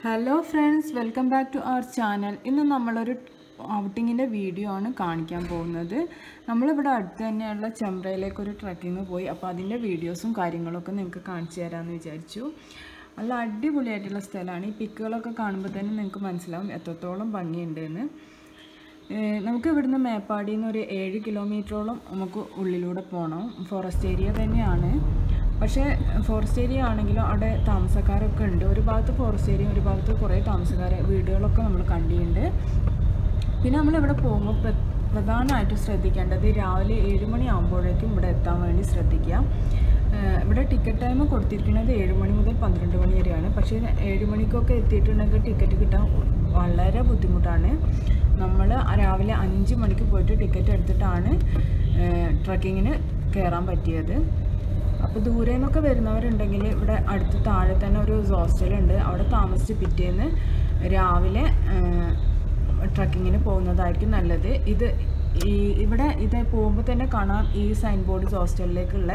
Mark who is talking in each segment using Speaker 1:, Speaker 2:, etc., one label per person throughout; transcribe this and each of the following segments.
Speaker 1: hello friends welcome back to our channel ഇന്ന് നമ്മളൊരു ഔട്ടിങ്ങിൻ്റെ video ആണ് കാണിക്കാൻ പോകുന്നത് നമ്മളിവിടെ അടുത്ത് തന്നെയുള്ള ചെമ്പ്രയിലേക്ക് ഒരു ട്രക്കിങ് പോയി അപ്പോൾ അതിൻ്റെ വീഡിയോസും കാര്യങ്ങളൊക്കെ നിങ്ങൾക്ക് കാണിച്ചു തരാമെന്ന് വിചാരിച്ചു നല്ല അടിപൊളിയായിട്ടുള്ള സ്ഥലമാണ് ഈ പിക്കുകളൊക്കെ കാണുമ്പോൾ തന്നെ നിങ്ങൾക്ക് മനസ്സിലാവും എത്രത്തോളം ഭംഗിയുണ്ടെന്ന് ഏഹ് നമുക്ക് ഇവിടുന്ന് മേപ്പാടിയിൽ നിന്ന് ഒരു ഏഴ് കിലോമീറ്ററോളം നമുക്ക് ഉള്ളിലൂടെ പോകണം ഫോറസ്റ്റ് ഏരിയ തന്നെയാണ് പക്ഷേ ഫോറസ്റ്റ് ഏരിയ ആണെങ്കിലും അവിടെ താമസക്കാരൊക്കെ ഉണ്ട് ഒരു ഭാഗത്ത് ഫോറസ്റ്റ് ഏരിയ ഒരു ഭാഗത്ത് കുറേ താമസക്കാരെ വീടുകളൊക്കെ നമ്മൾ കണ്ടിട്ടുണ്ട് പിന്നെ നമ്മളിവിടെ പോകുമ്പോൾ പ്ര പ്രധാനമായിട്ടും ശ്രദ്ധിക്കേണ്ടത് രാവിലെ ഏഴ് മണി ആകുമ്പോഴേക്കും ഇവിടെ എത്താൻ വേണ്ടി ശ്രദ്ധിക്കുക ഏഹ് ഇവിടെ ടിക്കറ്റ് ടൈം കൊടുത്തിരിക്കുന്നത് ഏഴ് മണി മുതൽ പന്ത്രണ്ട് മണി വരെയാണ് പക്ഷേ ഏഴ് മണിക്കൊക്കെ എത്തിയിട്ടുണ്ടെങ്കിൽ ടിക്കറ്റ് കിട്ടാൻ വളരെ ബുദ്ധിമുട്ടാണ് നമ്മൾ രാവിലെ അഞ്ച് മണിക്ക് പോയിട്ട് ടിക്കറ്റ് എടുത്തിട്ടാണ് ട്രക്കിങ്ങിന് കയറാൻ പറ്റിയത് അപ്പോൾ ദൂരെ നിന്നൊക്കെ വരുന്നവരുണ്ടെങ്കിൽ ഇവിടെ അടുത്ത് താഴെ തന്നെ ഒരു ഹോസ്റ്റലുണ്ട് അവിടെ താമസിച്ച് പിറ്റേന്ന് രാവിലെ ട്രക്കിങ്ങിന് പോകുന്നതായിരിക്കും നല്ലത് ഇത് ഈ ഇവിടെ ഇത് പോകുമ്പോൾ തന്നെ കാണാം ഈ സൈൻ ബോർഡ് ഹോസ്റ്റലിലേക്കുള്ള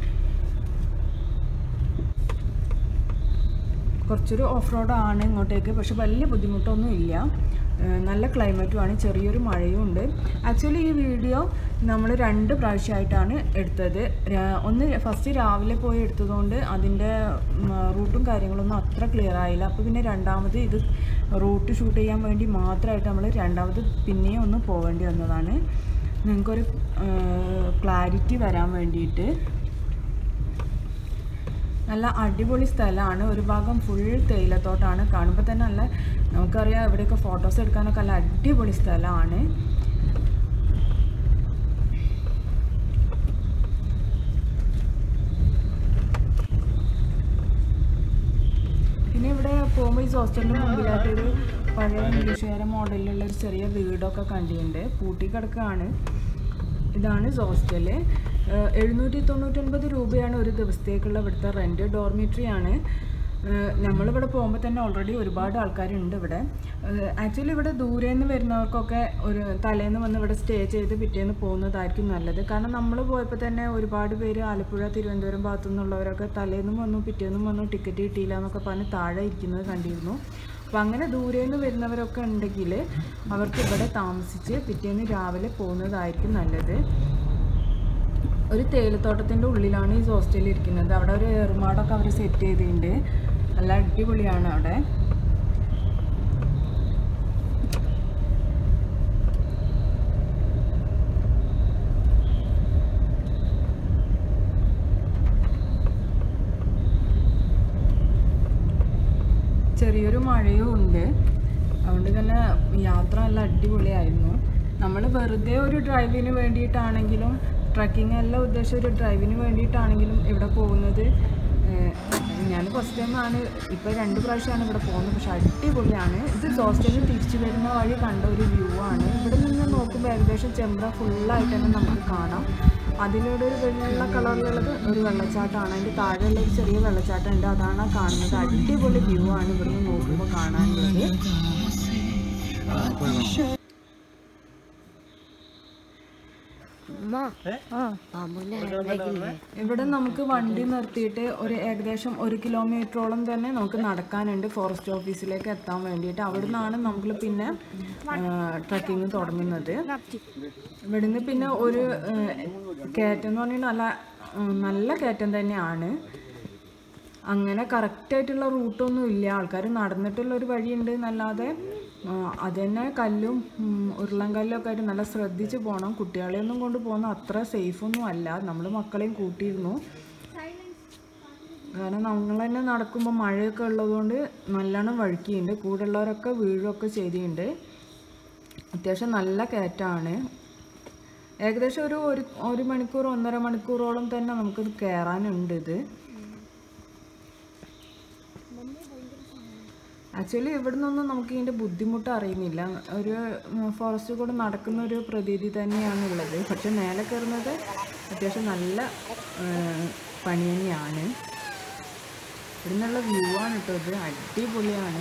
Speaker 1: കുറച്ചൊരു ഓഫ് റോഡ് ആണ് ഇങ്ങോട്ടേക്ക് പക്ഷെ വലിയ ബുദ്ധിമുട്ടൊന്നും ഇല്ല ഏഹ് നല്ല ക്ലൈമറ്റുമാണ് ചെറിയൊരു മഴയും ഉണ്ട് ആക്ച്വലി ഈ വീഡിയോ നമ്മൾ രണ്ട് പ്രാവശ്യമായിട്ടാണ് എടുത്തത് രാ- ഒന്ന് ഫസ്റ്റ് രാവിലെ പോയി എടുത്തതുകൊണ്ട് അതിൻ്റെ റൂട്ടും കാര്യങ്ങളൊന്നും അത്ര ക്ലിയർ ആയില്ല അപ്പോൾ പിന്നെ രണ്ടാമത് ഇത് റൂട്ട് ഷൂട്ട് ചെയ്യാൻ വേണ്ടി മാത്രമായിട്ട് നമ്മൾ രണ്ടാമത് പിന്നെയും ഒന്ന് പോവേണ്ടി വന്നതാണ് നിങ്ങൾക്കൊരു ക്ലാരിറ്റി വരാൻ വേണ്ടിയിട്ട് നല്ല അടിപൊളി സ്ഥലമാണ് ഒരു ഭാഗം ഫുൾ തേയിലത്തോട്ടാണ് കാണുമ്പോൾ തന്നെ നല്ല നമുക്കറിയാം ഇവിടെയൊക്കെ ഫോട്ടോസ് എടുക്കാനൊക്കെ നല്ല അടിപൊളി സ്ഥലമാണ് പിന്നെ ഇവിടെ പോകുമ്പോൾ ഈ ഹോസ്റ്റലിൻ്റെ മുമ്പിലായിട്ടൊരു പഴയ ഇംഗ്ലീഷുകാരെ മോഡലിലുള്ള ഒരു ചെറിയ വീടൊക്കെ കണ്ടിട്ടുണ്ട് പൂട്ടി കിടക്കുകയാണ് ഇതാണ് ഹോസ്റ്റല് എഴുന്നൂറ്റി തൊണ്ണൂറ്റൊൻപത് രൂപയാണ് ഒരു ദിവസത്തേക്കുള്ള ഇവിടുത്തെ റെൻറ്റ് ഡോർമിറ്ററി ആണ് ഏഹ് നമ്മളിവിടെ പോകുമ്പോൾ തന്നെ ഓൾറെഡി ഒരുപാട് ആൾക്കാരുണ്ട് ഇവിടെ ആക്ച്വലി ഇവിടെ ദൂരെ നിന്ന് വരുന്നവർക്കൊക്കെ ഒരു തലേന്ന് വന്ന് ഇവിടെ സ്റ്റേ ചെയ്ത് പിറ്റേന്ന് പോകുന്നതായിരിക്കും നല്ലത് കാരണം നമ്മൾ പോയപ്പോൾ തന്നെ ഒരുപാട് പേര് ആലപ്പുഴ തിരുവനന്തപുരം ഭാഗത്തു നിന്നുള്ളവരൊക്കെ തലേന്നും വന്നു പിറ്റേന്നും വന്നു ടിക്കറ്റ് കിട്ടിയില്ല എന്നൊക്കെ പറഞ്ഞ് താഴെ ഇരിക്കുന്നത് കണ്ടിരുന്നു അപ്പം അങ്ങനെ ദൂരെ നിന്ന് വരുന്നവരൊക്കെ ഉണ്ടെങ്കിൽ അവർക്ക് ഇവിടെ താമസിച്ച് പിറ്റേന്ന് രാവിലെ പോകുന്നതായിരിക്കും നല്ലത് ഒരു തേയിലത്തോട്ടത്തിൻ്റെ ഉള്ളിലാണ് ഈ ഹോസ്റ്റലിൽ ഇരിക്കുന്നത് അവിടെ ഒരു ഏറുമാടൊക്കെ അവർ സെറ്റ് ചെയ്തിട്ടുണ്ട് നല്ല അടിപൊളിയാണ് അവിടെ ചെറിയൊരു മഴയും ഉണ്ട് അതുകൊണ്ട് തന്നെ യാത്ര നല്ല അടിപൊളിയായിരുന്നു നമ്മൾ വെറുതെ ഒരു ഡ്രൈവിന് വേണ്ടിയിട്ടാണെങ്കിലും ട്രക്കിംഗ് എല്ലാം ഉദ്ദേശിച്ച ഒരു ഡ്രൈവിന് വേണ്ടിയിട്ടാണെങ്കിലും ഇവിടെ പോകുന്നത് ഞാൻ ഫസ്റ്റ് ടൈമാണ് ഇപ്പോൾ രണ്ട് പ്രാവശ്യമാണ് ഇവിടെ പോകുന്നത് പക്ഷെ അടിപൊളിയാണ് ഇത് ഹോസ്റ്റലിൽ തിരിച്ചു വരുന്ന വഴി കണ്ട ഒരു വ്യൂ ആണ് ഇവിടെ നിന്ന് നോക്കുമ്പോൾ ഏകദേശം ചെമ്പ്ര ഫുള്ളായിട്ട് തന്നെ നമുക്ക് കാണാം അതിലൂടെ ഒരു വെള്ള കളറിലുള്ളത് ഒരു വെള്ളച്ചാട്ടമാണ് അതിൻ്റെ താഴെയുള്ള ഒരു ചെറിയ വെള്ളച്ചാട്ടം ഉണ്ട് അതാണ് ആ കാണുന്നത് അടിപൊളി വ്യൂ ആണ് ഇവിടുന്ന് നോക്കുമ്പോൾ കാണാനുള്ളത് ഇവിടെ നമുക്ക് വണ്ടി നിർത്തിയിട്ട് ഒരു ഏകദേശം ഒരു കിലോമീറ്ററോളം തന്നെ നമുക്ക് നടക്കാനുണ്ട് ഫോറസ്റ്റ് ഓഫീസിലേക്ക് എത്താൻ വേണ്ടിയിട്ട് അവിടെ നിന്നാണ് നമുക്ക് പിന്നെ ട്രക്കിങ് തുടങ്ങുന്നത് ഇവിടുന്ന് പിന്നെ ഒരു ഏഹ്, കയറ്റം എന്ന് പറഞ്ഞാൽ നല്ല ഉം, നല്ല കയറ്റം തന്നെയാണ് അങ്ങനെ കറക്റ്റായിട്ടുള്ള റൂട്ടൊന്നും ഇല്ല ആൾക്കാർ നടന്നിട്ടുള്ള ഒരു വഴിയുണ്ട് എന്നല്ലാതെ ആ, അത് തന്നെ കല്ലും ഉം, ഉരുളൻ കല്ലൊക്കെ ആയിട്ട് നല്ല ശ്രദ്ധിച്ച് പോകണം കുട്ടികളെയൊന്നും കൊണ്ട് പോകുന്ന അത്ര സേഫൊന്നും അല്ല നമ്മൾ മക്കളെയും കൂട്ടിയിരുന്നു കാരണം നമ്മൾ തന്നെ നടക്കുമ്പോൾ മഴയൊക്കെ ഉള്ളതുകൊണ്ട് നല്ലോണം വഴുക്കിയുണ്ട് കൂടെയുള്ളവരൊക്കെ വീഴുകയൊക്കെ ചെയ്തിട്ടുണ്ട് അത്യാവശ്യം നല്ല കയറ്റമാണ് ഏകദേശം ഒരു ഒരു ഒരു മണിക്കൂർ ഒന്നര മണിക്കൂറോളം തന്നെ നമുക്ക് കയറാനുണ്ട് ഇത് ആക്ച്വലി ഇവിടെ നിന്നൊന്നും നമുക്ക് ഇതിൻ്റെ ബുദ്ധിമുട്ട് അറിയുന്നില്ല ഒരു ഫോറസ്റ്റ് കൂടെ നടക്കുന്ന ഒരു പ്രതീതി തന്നെയാണുള്ളത് പക്ഷെ മേലെ കയറുന്നത് അത്യാവശ്യം നല്ല ആ, പണി തന്നെയാണ് ഇവിടെ നിന്നുള്ള വ്യൂ ആണ് കേട്ടോ ഇത് അടിപൊളിയാണ്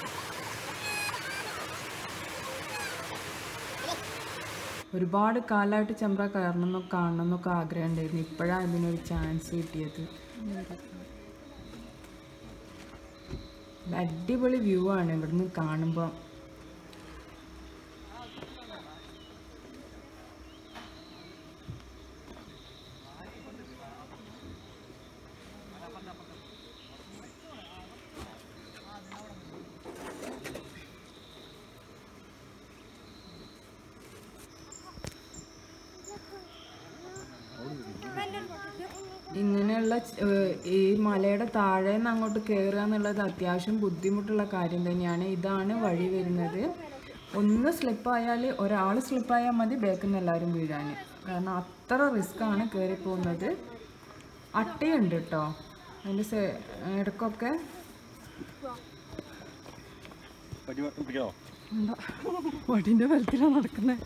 Speaker 1: ഒരുപാട് കാലമായിട്ട് ചെമ്പ്ര കയറണം എന്നൊക്കെ കാണണം എന്നൊക്കെ ആഗ്രഹം ഉണ്ടായിരുന്നു ഇപ്പോഴാണ് ഇതിനൊരു ചാൻസ് കിട്ടിയത് ഒരു അടിപൊളി വ്യൂ ആണ് ഇവിടുന്ന് കാണുമ്പോൾ ഇങ്ങനെയുള്ള ച- ഏഹ് ഈ മലയുടെ താഴെ നിന്ന് അങ്ങോട്ട് കയറുക എന്നുള്ളത് അത്യാവശ്യം ബുദ്ധിമുട്ടുള്ള കാര്യം തന്നെയാണ് ഇതാണ് വഴി വരുന്നത് ഒന്ന് സ്ലിപ്പായാൽ ഒരാൾ സ്ലിപ്പായാൽ മതി ബാക്കിൽ നിന്ന് എല്ലാവരും വീഴാൻ കാരണം അത്ര റിസ്ക്കാണ് കയറി പോകുന്നത് അട്ടയുണ്ട് കേട്ടോ അതിൻ്റെ സെ ഇടയ്ക്കൊക്കെ
Speaker 2: പിടിക്കണോ
Speaker 1: എന്താ വടിൻ്റെ ബലത്തിലാണ് നടക്കുന്നത്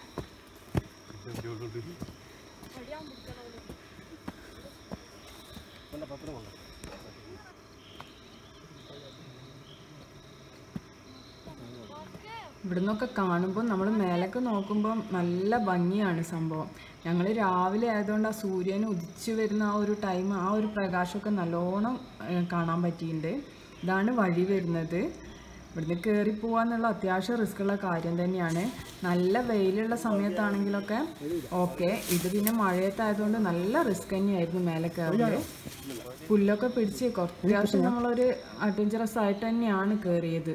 Speaker 1: ഇവിടുന്നൊക്കെ കാണുമ്പോൾ നമ്മൾ മേലേക്ക് നോക്കുമ്പോൾ നല്ല ഭംഗിയാണ് സംഭവം ഞങ്ങൾ രാവിലെ ആയതുകൊണ്ട് ആ സൂര്യൻ ഉദിച്ചു വരുന്ന ആ ഒരു ടൈം ആ ഒരു പ്രകാശമൊക്കെ നല്ലോണം ഏഹ്, കാണാൻ പറ്റിയിട്ടുണ്ട് ഇതാണ് വഴി വരുന്നത് ഇവിടുന്ന് കയറി പോകാന്നുള്ള അത്യാവശ്യം റിസ്ക് ഉള്ള കാര്യം തന്നെയാണ് നല്ല വെയിലുള്ള സമയത്താണെങ്കിലൊക്കെ ഓക്കെ ഇത് പിന്നെ മഴയത്തായതുകൊണ്ട് നല്ല റിസ്ക് തന്നെയായിരുന്നു മേലെ കയറുന്നത് പുല്ലൊക്കെ പിടിച്ച് കുറച്ച് അത്യാവശ്യം നമ്മളൊരു അഡ്വഞ്ചറസ് ആയിട്ട് തന്നെയാണ് കയറിയത്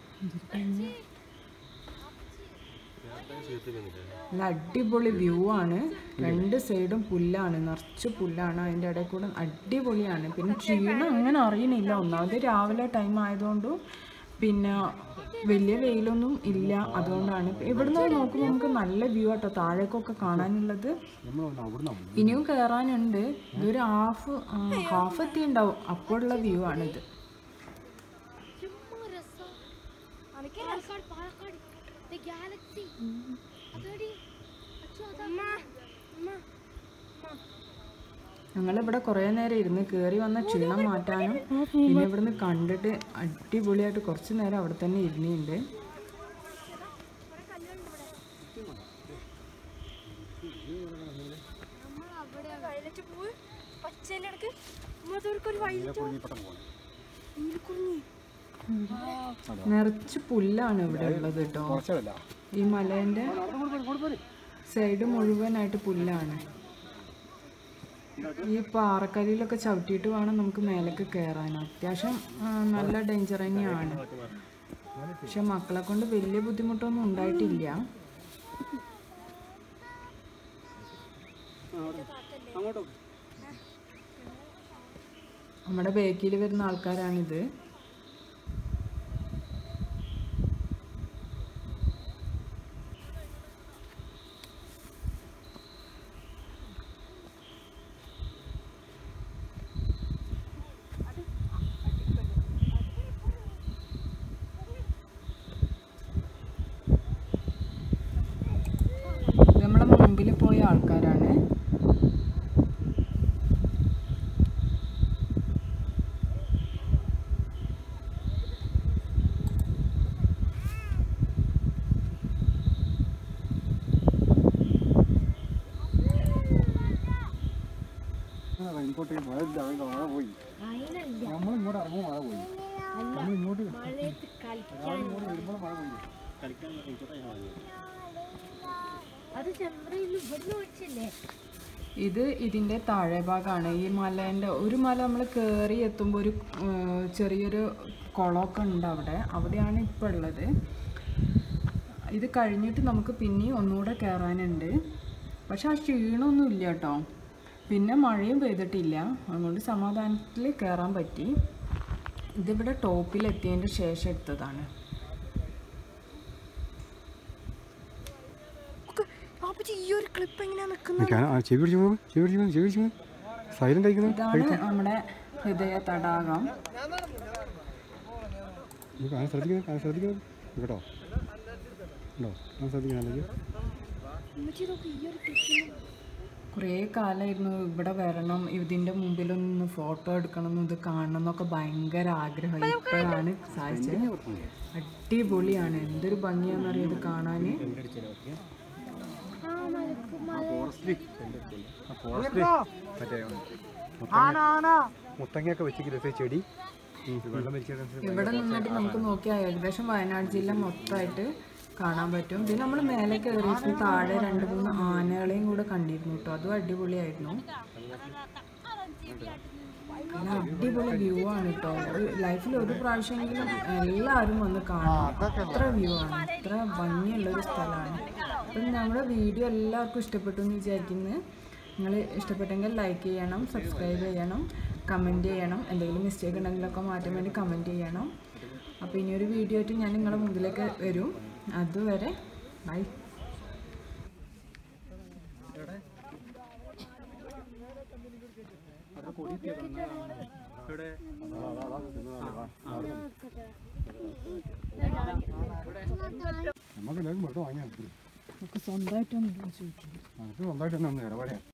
Speaker 1: നല്ല അടിപൊളി വ്യൂ ആണ് രണ്ട് സൈഡും പുല്ലാണ് നിറച്ച് പുല്ലാണ് അതിൻ്റെ ഇടയിൽ കൂടെ അടിപൊളിയാണ് പിന്നെ ക്ഷീണം അങ്ങനെ അറിയണില്ല ഒന്നാമത് രാവിലെ ടൈം ആയതുകൊണ്ടും പിന്നെ വലിയ വെയിലൊന്നും ഇല്ല അതുകൊണ്ടാണ് ഇവിടുന്ന് നോക്കുമ്പോൾ നമുക്ക് നല്ല വ്യൂ ആട്ടോ താഴേക്കൊക്കെ കാണാനുള്ളത് ഇനിയും കയറാനുണ്ട് ഇതൊരു ഹാഫ് ഹാഫ് എത്തിയുണ്ടാവും അപ്പോഴുള്ള വ്യൂ ആണിത്
Speaker 3: ചുമ്മാ രസം പാലക്കാട് പാലക്കാട് ഗാലക്സി അതടി അച്ഛോ അതാ അമ്മ
Speaker 1: ഞങ്ങളിവിടെ കുറേ നേരം ഇരുന്ന് കയറി വന്ന ക്ഷീണം മാറ്റാനും പിന്നെ ഇവിടുന്ന് കണ്ടിട്ട് അടിപൊളിയായിട്ട് കുറച്ച് നേരം അവിടെ തന്നെ ഇരുന്നുണ്ട്
Speaker 3: നമ്മൾ അവിടെ വയലറ്റ് പൂവ് പച്ചേൻ്റെ ഇടക്ക് അതൊരു വയലറ്റ്
Speaker 1: നിറച്ച് പുല്ലാണ് ഇവിടെ ഉള്ളത് കേട്ടോ
Speaker 2: കുറച്ചല്ല
Speaker 1: ഈ മലേൻ്റെ സൈഡ് മുഴുവനായിട്ട് പുല്ലാണ് ഈ പാറക്കല്ലിലൊക്കെ ചവിട്ടിയിട്ട് വേണം നമുക്ക് മേലേക്ക് കയറാൻ അത്യാവശ്യം ആ, നല്ല ഡേഞ്ചർ തന്നെയാണ് പക്ഷെ മക്കളെ കൊണ്ട് വലിയ ബുദ്ധിമുട്ടൊന്നും ഉണ്ടായിട്ടില്ല നമ്മുടെ ബേക്കിൽ വരുന്ന ആൾക്കാരാണിത് ഇത് നമ്മളെ മുമ്പിൽ പോയ ആൾക്കാരാണ്
Speaker 2: ഇങ്ങോട്ടേക്ക് മഴ ഇല്ല അതുകൊണ്ട് മഴ പോയി നമ്മൾ ഇങ്ങോട്ട് ഇറങ്ങുമ്പോൾ മഴ പോയി നമ്മൾ ഇങ്ങോട്ട്
Speaker 3: മഴയത്ത് കളിക്കാൻ
Speaker 2: ഇങ്ങോട്ട് വരുമ്പോൾ മഴ പോയി കളിക്കാൻ ഇങ്ങോട്ടേ
Speaker 3: അത് ചെമ്പ്രയിൽ ഇവിടുന്ന് ഒഴിച്ചില്ലേ
Speaker 1: ഇത് ഇതിൻ്റെ താഴെ ഭാഗമാണ് ഈ മലേൻ്റെ ഒരു മല നമ്മൾ കയറി എത്തുമ്പോൾ ഒരു ഏർ, ചെറിയൊരു കുളമൊക്കെ ഉണ്ട് അവിടെ അവിടെയാണ് ഇപ്പോൾ ഉള്ളത് ഇത് കഴിഞ്ഞിട്ട് നമുക്ക് പിന്നെയും ഒന്നുകൂടെ കയറാനുണ്ട് പക്ഷെ ആ ക്ഷീണമൊന്നും ഇല്ല കേട്ടോ പിന്നെ മഴയും പെയ്തിട്ടില്ല അതുകൊണ്ട് സമാധാനത്തിൽ കയറാൻ പറ്റി ഇതിവിടെ ടോപ്പിലെത്തിയതിൻ്റെ ശേഷം എടുത്തതാണ്
Speaker 3: ഈ ഒരു ക്ലിപ്പ് എങ്ങനെയാ നിൽക്കുന്നത്
Speaker 2: ചെവി പിടിച്ചു പോകും ചെവി പിടിച്ചു പോകും ചെവി പിടിച്ചു പോകും സൈലന്റ് ആയിക്കുന്നു
Speaker 1: ഇതാണ് നമ്മുടെ ഹൃദയ തടാകം
Speaker 2: നീ കാണാൻ ശ്രദ്ധിക്കുന്നത് കാണാൻ ശ്രദ്ധിക്കുന്നത് കേട്ടോ ഉണ്ടോ കാണാൻ ശ്രദ്ധിക്കണം
Speaker 1: കുറേ കാലമായിരുന്നു ഇവിടെ വരണം ഇതിൻ്റെ മുമ്പിലൊന്ന് ഫോട്ടോ എടുക്കണം ഇത് കാണണം എന്നൊക്കെ ഭയങ്കര ആഗ്രഹം ഇപ്പോഴാണ് സാധിച്ചത് അടിപൊളിയാണ് എന്തൊരു ഭംഗിയാണെന്നറിയാം ഇത് കാണാൻ
Speaker 2: ഫോറസ്റ്റിൽ ഫോറസ്റ്റിൽ മറ്റേ മുത്തങ്ങയൊക്കെ വെച്ചിട്ട് ചെടി
Speaker 1: ഇവിടെ നിന്നിട്ട് നമുക്ക് നോക്കിയാൽ ഏകദേശം വയനാട് ജില്ല മൊത്തമായിട്ട് കാണാൻ പറ്റും പിന്നെ നമ്മൾ മേലെ കയറിയിട്ട് താഴെ രണ്ട് മൂന്ന് ആനകളെയും കൂടെ കണ്ടിരുന്നു കേട്ടോ അതും അടിപൊളിയായിരുന്നു നല്ല അടിപൊളി വ്യൂ ആണ് കേട്ടോ ലൈഫിൽ ഒരു പ്രാവശ്യമെങ്കിലും എല്ലാവരും വന്ന് കാണണം അത്ര വ്യൂ ആണ് അത്ര ഭംഗിയുള്ള ഒരു സ്ഥലമാണ് അപ്പം നമ്മുടെ വീഡിയോ എല്ലാവർക്കും ഇഷ്ടപ്പെട്ടു എന്ന് വിചാരിക്കുന്നു നിങ്ങൾ ഇഷ്ടപ്പെട്ടെങ്കിൽ ലൈക്ക് ചെയ്യണം സബ്സ്ക്രൈബ് ചെയ്യണം കമൻറ്റ് ചെയ്യണം എന്തെങ്കിലും മിസ്റ്റേക്ക് ഉണ്ടെങ്കിലൊക്കെ മാറ്റാൻ വേണ്ടി കമൻറ്റ് ചെയ്യണം അപ്പോൾ ഇനിയൊരു വീഡിയോ ആയിട്ട് ഞാൻ നിങ്ങളുടെ മുമ്പിലേക്ക് വരും അതുവരെ ബൈ
Speaker 2: നമുക്ക് എല്ലാവരും വെറുതെ വാങ്ങിയാൽ
Speaker 1: സ്വന്തമായിട്ടൊന്നും ചോദിക്കും
Speaker 2: നമുക്ക് സ്വന്തമായിട്ട് തന്നെ ഒന്ന് ഇടപാടാ